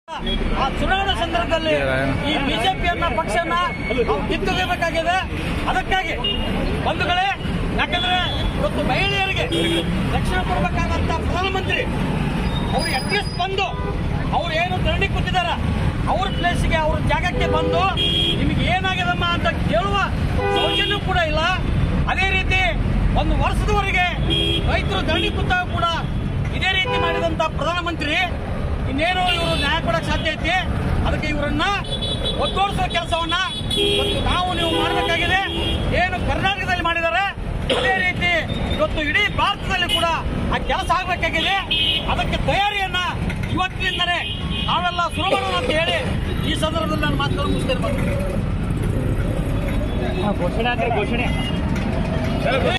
ಆ ಚುನಾವಣಾ ಸಂದರ್ಭದಲ್ಲಿ ಈ ಬಿಜೆಪಿಯನ್ನ ಪಕ್ಷನ ನಾವು ಕಿತ್ತೊಗೆಯಬೇಕಾಗಿದೆ ಅದಕ್ಕಾಗಿ ಬಂಧುಗಳೇ ಯಾಕಂದ್ರೆ ಇವತ್ತು ಮಹಿಳೆಯರಿಗೆ ರಕ್ಷಣೆ ಕೊಡಬೇಕಾದಂತ ಪ್ರಧಾನಮಂತ್ರಿ ಅವ್ರು ಅಟ್ಲೀಸ್ಟ್ ಬಂದು ಅವ್ರು ಏನು ಧರಣಿ ಕೂತಿದಾರ ಅವ್ರ ಪ್ಲೇಸ್ಗೆ ಅವ್ರ ಜಾಗಕ್ಕೆ ಬಂದು ನಿಮಗೆ ಏನಾಗಿದಮ್ಮ ಅಂತ ಕೇಳುವ ಸೌಜನ್ಯ ಕೂಡ ಇಲ್ಲ ಅದೇ ರೀತಿ ಒಂದು ವರ್ಷದವರೆಗೆ ರೈತರು ಧರಣಿ ಕೂತಾಗ ಕೂಡ ಇದೇ ರೀತಿ ಮಾಡಿದಂತ ಪ್ರಧಾನಮಂತ್ರಿ ಇನ್ನೇನು ಇವರು ನ್ಯಾಯ ಕೊಡಕ್ ಸಾಧ್ಯ ಐತಿ ಅದಕ್ಕೆ ಇವರನ್ನ ಒತ್ತೋಡಿಸುವ ಕೆಲಸವನ್ನ ಇವತ್ತು ನಾವು ನೀವು ಮಾಡಬೇಕಾಗಿದೆ ಏನು ಕರ್ನಾಟಕದಲ್ಲಿ ಮಾಡಿದ್ದಾರೆ ಅದೇ ರೀತಿ ಇವತ್ತು ಇಡೀ ಭಾರತದಲ್ಲಿ ಕೂಡ ಆ ಕೆಲಸ ಆಗಬೇಕಾಗಿದೆ ಅದಕ್ಕೆ ತಯಾರಿಯನ್ನ ಇವತ್ತಿನಿಂದಲೇ ನಾವೆಲ್ಲ ಶುರು ಮಾಡೋಣ ಅಂತ ಹೇಳಿ ಈ ಸಂದರ್ಭದಲ್ಲಿ ನಾನು ಮಾತುಗಳನ್ನು ಮುಗಿಸ್ತೇನೆ ಘೋಷಣೆ ಅಂದ್ರೆ ಘೋಷಣೆ